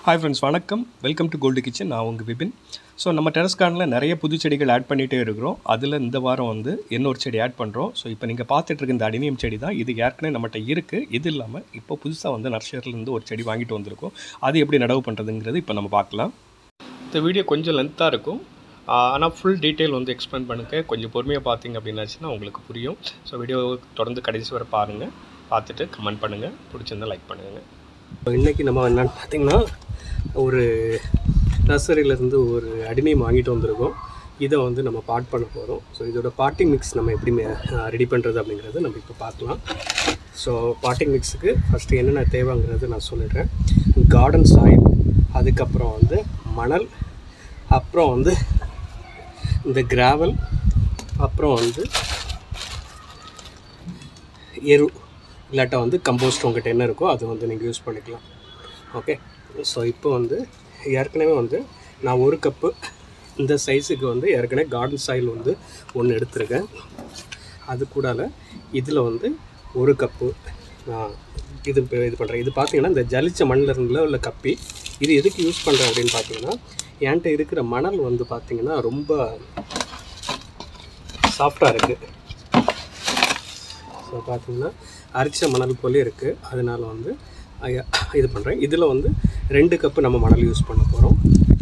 hi friends வணக்கம் welcome to Gold Kitchen நான் உங்கள் விபின் ஸோ நம்ம டெரஸ் கார்டனில் நிறைய புது செடிகள் ஆட் பண்ணிகிட்டே இருக்கிறோம் அதில் இந்த வாரம் வந்து இன்னொரு செடி ஆட் பண்ணுறோம் ஸோ இப்போ நீங்கள் பார்த்துட்டு இருக்க இந்த அடினியம் செடி தான் இது ஏற்கனவே நம்மகிட்ட இருக்குது இது இல்லாமல் இப்போ புதுசாக வந்து நர்சரிலேருந்து ஒரு செடி வாங்கிட்டு வந்திருக்கோம் அது எப்படி நடவு பண்ணுறதுங்கிறது இப்போ நம்ம பார்க்கலாம் இந்த வீடியோ கொஞ்சம் லென்த்தாக இருக்கும் ஆனால் ஃபுல் டீட்டெயில் வந்து எக்ஸ்பிளைன் பண்ணுங்க கொஞ்சம் பொறுமையாக பார்த்தீங்க அப்படின்னாச்சுன்னா உங்களுக்கு புரியும் ஸோ வீடியோ தொடர்ந்து கடைசி வரை பாருங்கள் பார்த்துட்டு கமெண்ட் பண்ணுங்கள் பிடிச்சிருந்தா லைக் பண்ணுங்கள் இன்றைக்கி நம்ம என்னென்னு பார்த்தீங்கன்னா ஒரு நர்சரியிலேருந்து ஒரு அடினியம் வாங்கிட்டு வந்திருக்கோம் இதை வந்து நம்ம பாட் பண்ண போகிறோம் ஸோ இதோட பாட்டிங் மிக்ஸ் நம்ம எப்படி ரெடி பண்ணுறது அப்படிங்கிறத நம்ம இப்போ பார்க்கலாம் ஸோ பாட்டிங் மிக்ஸுக்கு ஃபஸ்ட்டு என்னென்ன தேவைங்கிறது நான் சொல்லிடுறேன் கார்டன் சாயில் அதுக்கப்புறம் வந்து மணல் அப்புறம் வந்து இந்த கிராவல் அப்புறம் வந்து எரு இல்லாட்டா வந்து கம்போஸ்ட் உங்கள்கிட்ட என்ன இருக்கோ அது வந்து நீங்கள் யூஸ் பண்ணிக்கலாம் ஓகே ஸோ இப்போ வந்து ஏற்கனவே வந்து நான் ஒரு கப்பு இந்த சைஸுக்கு வந்து ஏற்கனவே கார்டன் சாயில் வந்து ஒன்று எடுத்திருக்கேன் அது கூடால இதில் வந்து ஒரு கப்பு நான் இது இப்போ இது பண்ணுறேன் இது பார்த்தீங்கன்னா இந்த ஜலிச்ச மண்ணில் இருந்துல உள்ள கப்பி இது எதுக்கு யூஸ் பண்ணுறேன் அப்படின்னு பார்த்தீங்கன்னா என்கிட்ட இருக்கிற மணல் வந்து பார்த்தீங்கன்னா ரொம்ப சாஃப்டாக இருக்குது ஸோ பார்த்தீங்கன்னா அரிச்ச மணல் போலே இருக்குது அதனால் வந்து ஐயா, இது பண்ணுறேன் இதில் வந்து ரெண்டு கப்பு நம்ம மணல் யூஸ் பண்ண போகிறோம்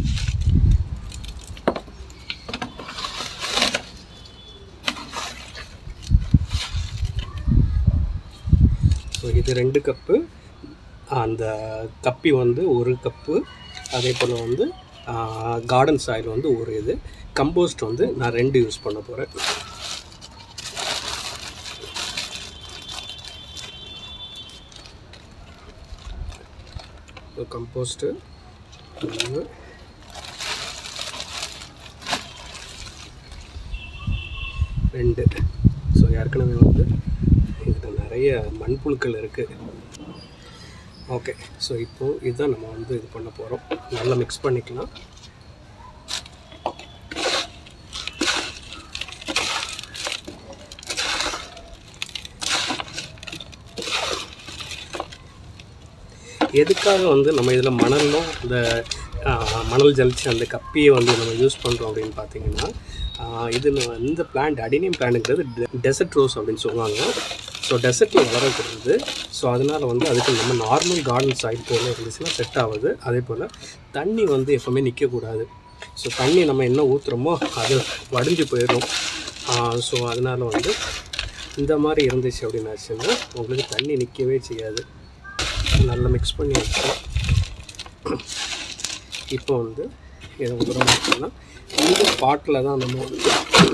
ஸோ இது ரெண்டு கப்பு அந்த கப்பி வந்து ஒரு கப்பு அதே போல் வந்து கார்டன் சாயில் வந்து ஒரு இது கம்போஸ்ட் வந்து நான் ரெண்டு யூஸ் பண்ண போகிறேன் கம்போஸ்ட்டு ஒன்று ரெண்டு ஸோ ஏற்கனவே வந்து இதில் நிறைய மண்புழுக்கள் இருக்குது ஓகே ஸோ இப்போது இதுதான் நம்ம வந்து இது பண்ண போகிறோம் நல்லா மிக்ஸ் பண்ணிக்கலாம் எதுக்காக வந்து நம்ம இதில் மணலும் இந்த ஆ, மணல் ஜலிச்சு அந்த கப்பியை வந்து நம்ம யூஸ் பண்ணுறோம் அப்படின்னு பார்த்தீங்கன்னா ஆ, இது நம்ம இந்த பிளான்ட் அடினியம் பிளான்ட்டுங்கிறது டெசர்ட் ரோஸ் அப்படின்னு சொல்லுவாங்க ஸோ டெசர்ட்டில் வளரக்கூடியது ஸோ அதனால் வந்து அதுக்கு நம்ம நார்மல் கார்டன் சைட் போல் இருந்துச்சுன்னா செட் ஆகுது அதே போல் தண்ணி வந்து எப்போவுமே நிற்கக்கூடாது ஸோ தண்ணி நம்ம என்ன ஊற்றுறோமோ அது வடிஞ்சு போயிடும் ஸோ அதனால் வந்து இந்த மாதிரி இருந்துச்சு அப்படின்னாச்சுன்னா உங்களுக்கு தண்ணி நிற்கவே செய்யாது நல்லா மிக்ஸ் பண்ணி வச்சோம் இப்போ வந்து இதை உரம் வச்சோம்னா இந்த பாட்டில் தான் நம்ம வந்து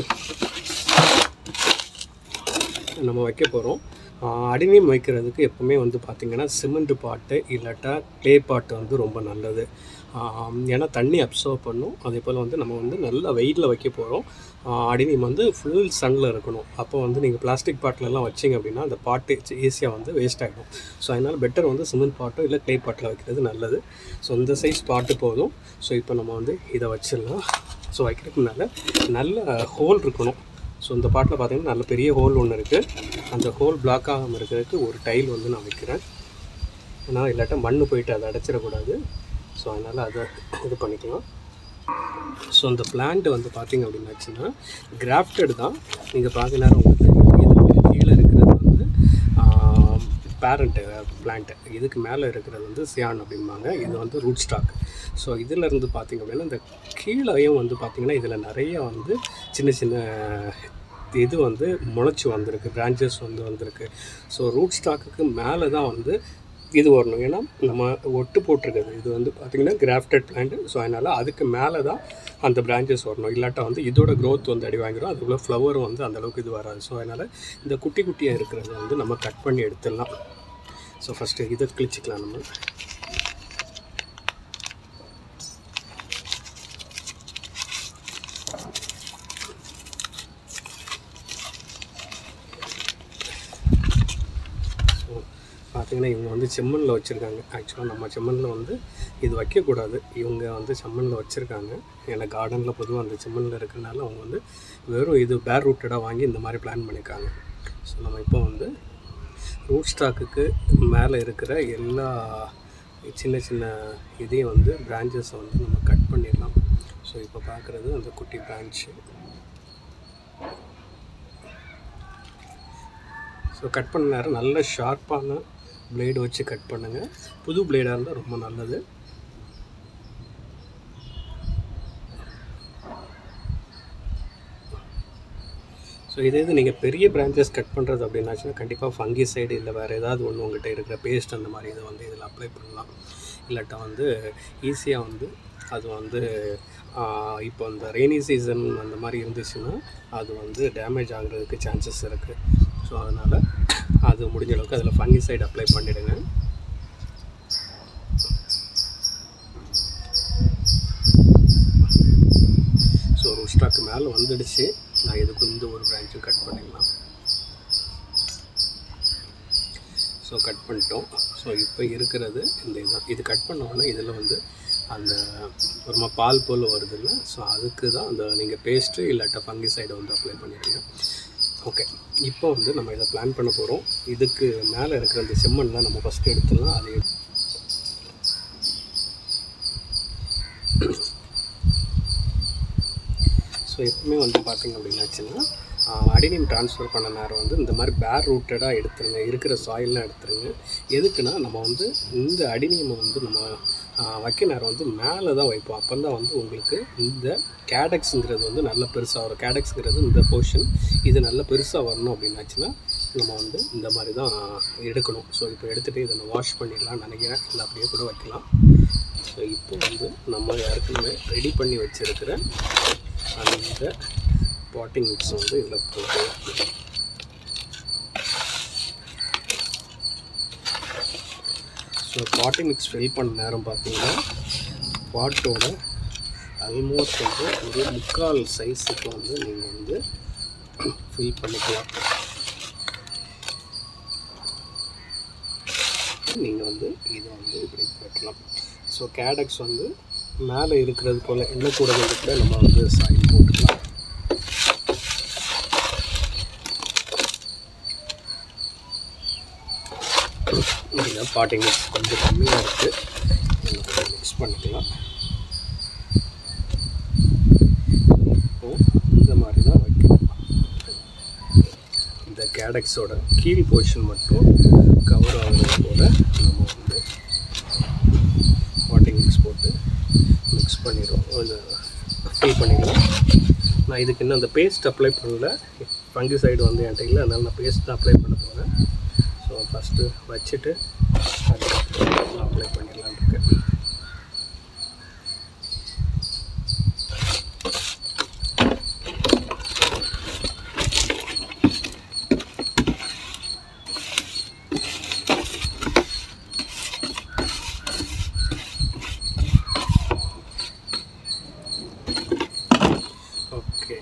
நம்ம வைக்க போகிறோம் அடினியம் வைக்கிறதுக்கு எப்போவுமே வந்து பார்த்திங்கன்னா சிமெண்ட் பாட்டு இல்லாட்டா க்ளே பாட்டு வந்து ரொம்ப நல்லது ஆஹ் ஏன்னா தண்ணி அப்சர்வ் பண்ணும் அதே போல் வந்து நம்ம வந்து நல்ல வெயிலில் வைக்க போகிறோம் அடினியம் வந்து ஃபுல் சன்னில் இருக்கணும் அப்போ வந்து நீங்கள் பிளாஸ்டிக் பாட்டிலெல்லாம் வச்சிங்க அப்படின்னா அந்த பாட்டு ஈஸியாக வந்து வேஸ்ட் ஆகிடும் ஸோ அதனால் பெட்டர் வந்து சிமெண்ட் பாட்டோ இல்லை க்ளே பாட்டில் வைக்கிறது நல்லது ஸோ இந்த சைஸ் பாட்டு போதும் ஸோ இப்போ நம்ம வந்து இதை வச்சிடலாம் ஸோ வைக்கிறதுக்கு முன்னால் நல்ல ஹோல் இருக்கணும் ஸோ இந்த பாட்டில் பார்த்தீங்கன்னா நல்ல பெரிய ஹோல் ஒன்று இருக்குது அந்த ஹோல் பிளாக் ஆகாமல் இருக்கிறதுக்கு ஒரு டைல் வந்து நான் வைக்கிறேன் ஏன்னா இல்லாட்டா மண் போயிட்டு அதை அடைச்சிடக்கூடாது ஸோ அதனால் அதை இது பண்ணிக்கலாம் ஸோ அந்த பிளான்ட் வந்து பார்த்தீங்க அப்படின்னாச்சுன்னா கிராஃப்டட் தான் நீங்கள் பார்க்க நேரம் உங்களுக்கு தெரியும் இதுக்கு கீழே இருக்கிறது வந்து பேரண்ட்டு பிளான்ட்டு இதுக்கு மேலே இருக்கிறது வந்து சியான் அப்படிம்பாங்க இது வந்து ரூட் ஸ்டாக் ஸோ இதில் இருந்து பார்த்தீங்க அப்படின்னா இந்த கீழேயும் வந்து பார்த்திங்கன்னா இதில் நிறைய வந்து சின்ன சின்ன இது வந்து முளைச்சி வந்திருக்கு பிரான்ச்சஸ் வந்து வந்திருக்கு ஸோ ரூட் ஸ்டாக்குக்கு மேலே தான் வந்து இது வரணும் ஏன்னா நம்ம ஒட்டு போட்டிருக்குது இது வந்து பார்த்திங்கன்னா கிராஃப்டட் பிளான்ட் ஸோ அதனால் அதுக்கு மேலே தான் அந்த பிரான்ச்சஸ் வரணும் இல்லாட்டா வந்து இதோட growth வந்து அடி வாங்கிடும் அதுக்குள்ளே ஃப்ளவரும் வந்து அந்த அளவுக்கு இது வராது ஸோ அதனால் இந்த குட்டி குட்டியாக இருக்கிறத வந்து நம்ம கட் பண்ணி எடுத்துடலாம் ஸோ ஃபஸ்ட்டு இதை கிழிச்சிக்கலாம் நம்ம ஸோ பார்த்தீங்கன்னா இவங்க வந்து செம்மண்ணில் வச்சுருக்காங்க ஆக்சுவலாக நம்ம செம்மண்ணில் வந்து இது வைக்கக்கூடாது இவங்க வந்து செம்மண்ணில் வச்சுருக்காங்க ஏன்னா கார்டனில் பொதுவாக அந்த செம்மண்ணில் இருக்கிறனால அவங்க வந்து வெறும் இது பேர் ரூட்டடாக வாங்கி இந்த மாதிரி பிளான் பண்ணியிருக்காங்க ஸோ நம்ம இப்போ வந்து ரூட் ஸ்டாக்குக்கு மேலே இருக்கிற எல்லா சின்ன சின்ன இதையும் வந்து பிரான்ச்சஸை வந்து நம்ம கட் பண்ணிடலாம் ஸோ இப்போ பார்க்குறது அந்த குட்டி பிரான்ச்சு ஸோ கட் பண்ண நேரம் நல்ல ஷார்ப்பான பிளேடு வச்சு கட் பண்ணுங்கள் புது பிளேடாக இருந்தால் ரொம்ப நல்லது ஸோ இதே இது நீங்கள் பெரிய பிரான்ச்சஸ் கட் பண்ணுறது அப்படின்னாச்சுன்னா கண்டிப்பாக ஃபங்கி சைடு இல்லை வேறு ஏதாவது ஒன்று உங்கள்கிட்ட இருக்கிற பேஸ்ட் அந்த மாதிரி இதை வந்து இதில் அப்ளை பண்ணலாம் இல்லாட்டா வந்து ஈஸியாக வந்து அது வந்து இப்போ அந்த ரெய்னி சீசன் அந்த மாதிரி இருந்துச்சுன்னா அது வந்து டேமேஜ் ஆகுறதுக்கு சான்சஸ் இருக்குது ஸோ அதனால் அது முடிஞ்ச அளவுக்கு அதில் ஃபங்கி சைடு அப்ளை பண்ணிவிடுங்க ஸோ ஒரு ஸ்டாக்கு மேலே வந்துடுச்சு நான் இதுக்கு இந்த ஒரு பிரான்ச்சும் கட் பண்ணிடலாம் ஸோ கட் பண்ணிட்டோம் ஸோ இப்போ இருக்கிறது இந்த இதுதான் இது கட் பண்ண உடனே இதில் வந்து அந்த ஒரு மாதிரி பால் போல் வருது இல்லை ஸோ அதுக்கு தான் அந்த நீங்கள் பேஸ்ட்டு இல்லாட்டா ஃபங்கி சைடை வந்து அப்ளை பண்ணிடுங்க ஓகே இப்போ வந்து நம்ம இதை பிளான் பண்ண போகிறோம் இதுக்கு மேலே இருக்கிற அந்த செம்மண்லாம் நம்ம ஃபஸ்ட்டு எடுத்துடலாம் அதை ஸோ எப்பவுமே வந்து பார்த்திங்க அப்படின்னாச்சுன்னா அடினியம் ட்ரான்ஸ்ஃபர் பண்ண நேரம் வந்து இந்த மாதிரி பேர் ரூட்டடாக எடுத்துருங்க இருக்கிற சாயில்லாம் எடுத்துருங்க எதுக்குன்னா நம்ம வந்து இந்த அடினியமை வந்து நம்ம வைக்க நேரம் வந்து மேலே தான் வைப்போம் அப்போ தான் வந்து உங்களுக்கு இந்த கேடக்ஸுங்கிறது வந்து நல்ல பெருசாக வரும் கேடக்ஸுங்கிறது இந்த போர்ஷன் இது நல்ல பெருசாக வரணும் அப்படின்னாச்சுன்னா நம்ம வந்து இந்த மாதிரி தான் எடுக்கணும் ஸோ இப்போ எடுத்துகிட்டு இதை நான் வாஷ் பண்ணிடலாம்னு நினைக்கிறேன் இல்லை அப்படியே கூட வைக்கலாம் ஸோ இப்போ வந்து நம்ம ஏற்கனவே ரெடி பண்ணி வச்சுருக்கிற அந்த பாட்டிங் மிக்ஸ் வந்து இதில் போட்டு ஸோ பாட்டிங் மிக்ஸ் ஃபில் பண்ண நேரம் பார்த்தீங்கன்னா பாட்டோட ஆல்மோஸ்ட் வந்து ஒரு முக்கால் சைஸுக்கு வந்து நீங்கள் வந்து ஃபில் பண்ணிக்கலாம் நீங்கள் வந்து இதை வந்து இப்படி வைக்கலாம் ஸோ கேடக்ஸ் வந்து மேலே இருக்கிறது போல் எண்ணெய் கூட வந்து கூட நம்ம வந்து சாயில் போட்டுக்கலாம் இங்கே பாட்டிங் மிக்ஸ் கொஞ்சம் கம்மியாக இருக்குது கொஞ்சம் மிக்ஸ் பண்ணிக்கலாம் இப்போ இந்த மாதிரி தான் வைக்கணும் இந்த கேடக்ஸோட கீழ் போர்ஷன் மட்டும் கவர் ஆகுறது போல் நம்ம வந்து பாட்டிங் மிக்ஸ் போட்டு மிக்ஸ் பண்ணிடுவோம் கொஞ்சம் ஃபில் பண்ணிடுவோம் நான் இதுக்கு இன்னும் அந்த பேஸ்ட் அப்ளை பண்ணல ஃபங்கி சைடு வந்து என்கிட்ட இல்லை அதனால் நான் பேஸ்ட் தான் அப்ளை பண்ண போகிறேன் ஸோ ஃபஸ்ட்டு வச்சுட்டு அதுக்கப்புறம் அப்ளை பண்ணிடலான் இருக்கேன் ஓகே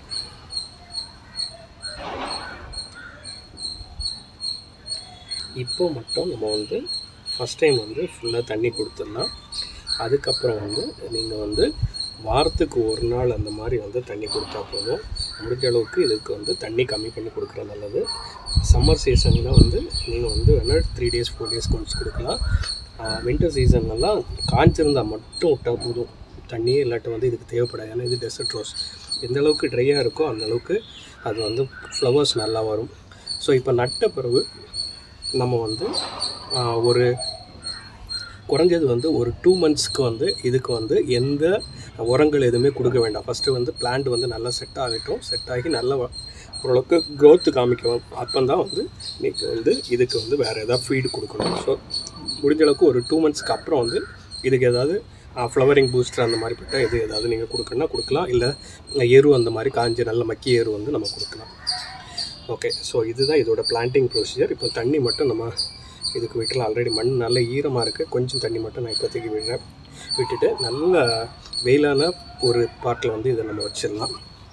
இப்போ மட்டும் நம்ம வந்து ஃபஸ்ட் டைம் வந்து ஃபுல்லாக தண்ணி கொடுத்துடலாம் அதுக்கப்புறம் வந்து நீங்கள் வந்து வாரத்துக்கு ஒரு நாள் அந்த மாதிரி வந்து தண்ணி கொடுத்தா போதும் முடிஞ்ச அளவுக்கு இதுக்கு வந்து தண்ணி கம்மி பண்ணி கொடுக்குற நல்லது சம்மர் சீசனில் வந்து நீங்கள் வந்து வேணால் த்ரீ டேஸ் ஃபோர் டேஸ் கொஞ்சம் கொடுக்கலாம் வின்டர் சீசன்லலாம் காய்ச்சிருந்தால் மட்டும் விட்டால் போதும் தண்ணியே இல்லாட்ட வந்து இதுக்கு தேவைப்படாது ஏன்னா இது டெசர்ட் ரோஸ் எந்த அளவுக்கு ட்ரையாக இருக்கோ அந்த அளவுக்கு அது வந்து ஃப்ளவர்ஸ் நல்லா வரும் ஸோ இப்போ நட்ட பிறகு நம்ம வந்து ஆஹ், ஒரு குறைஞ்சது வந்து ஒரு டூ மந்த்ஸ்க்கு வந்து இதுக்கு வந்து எந்த உரங்கள் எதுவுமே கொடுக்க வேண்டாம் ஃபஸ்ட்டு வந்து பிளான்ட் வந்து நல்லா செட் ஆகட்டும் செட் ஆகி நல்லா வ- ஓரளவுக்கு க்ரோத்து காமிக்கும் அப்போ தான் வந்து நீங்கள் வந்து இதுக்கு வந்து வேறு ஏதாவது ஃபீடு கொடுக்கணும் ஸோ முடிஞ்ச அளவுக்கு ஒரு டூ மந்த்ஸ்க்கு அப்புறம் வந்து இதுக்கு ஏதாவது ஃப்ளவரிங் பூஸ்டர் அந்த மாதிரி பட்ட இது ஏதாவது நீங்கள் கொடுக்கணும்னா கொடுக்கலாம் இல்லை எரு அந்த மாதிரி காஞ்ச நல்ல மக்கி எரு வந்து நம்ம கொடுக்கலாம் ஓகே ஸோ இதுதான் இதோட பிளான்டிங் ப்ரொசீஜர் இப்போ தண்ணி மட்டும் நம்ம இதுக்கு விட்டுலாம் ஆல்ரெடி மண் நல்ல ஈரமாக இருக்குது கொஞ்சம் தண்ணி மட்டும் நான் இப்போதைக்கு விடுறேன் விட்டுட்டு நல்ல வெயிலான ஒரு பாட்டில் வந்து இதை நம்ம வச்சிடலாம்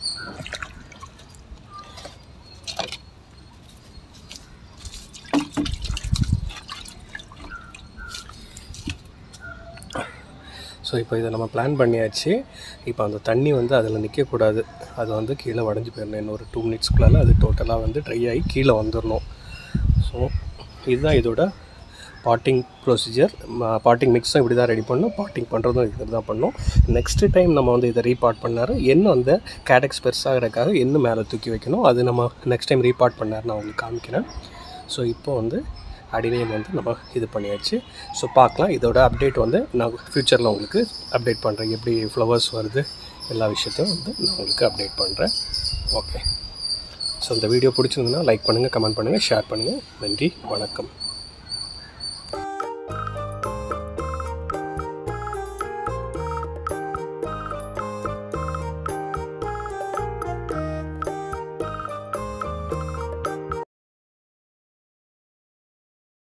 ஸோ இப்போ இதை நம்ம பிளான் பண்ணியாச்சு இப்போ அந்த தண்ணி வந்து அதில் நிற்கக்கூடாது அது வந்து கீழே உடஞ்சி போயிடணும் இன்னும் ஒரு டூ மினிட்ஸ்க்குள்ளால அது டோட்டலாக வந்து ட்ரை ஆகி கீழே வந்துடணும் ஸோ இதுதான் இதோட பாட்டிங் ப்ரொசீஜர் பாட்டிங் மிக்ஸும் இப்படி தான் ரெடி பண்ணோம் பாட்டிங் பண்ணுறதும் இப்படி தான் பண்ணோம் நெக்ஸ்ட்டு டைம் நம்ம வந்து இதை ரீபார்ட் பண்ணார் என்ன அந்த கேடெக்ஸ் பெருசாகிறதுக்காக என்ன மேலே தூக்கி வைக்கணும் அது நம்ம நெக்ஸ்ட் டைம் ரீபார்ட் பண்ணார் நான் உங்களுக்கு காமிக்கிறேன் ஸோ இப்போ வந்து அடினியம் வந்து நம்ம இது பண்ணியாச்சு ஸோ பார்க்கலாம் இதோட அப்டேட் வந்து நான் ஃப்யூச்சரில் உங்களுக்கு அப்டேட் பண்ணுறேன் எப்படி ஃப்ளவர்ஸ் வருது எல்லா விஷயத்தையும் வந்து நான் உங்களுக்கு அப்டேட் பண்ணுறேன் ஓகே ஸோ இந்த வீடியோ பிடிச்சிருந்ததுன்னா லைக் பண்ணுங்கள் கமெண்ட் பண்ணுங்கள் ஷேர் பண்ணுங்கள் நன்றி வணக்கம்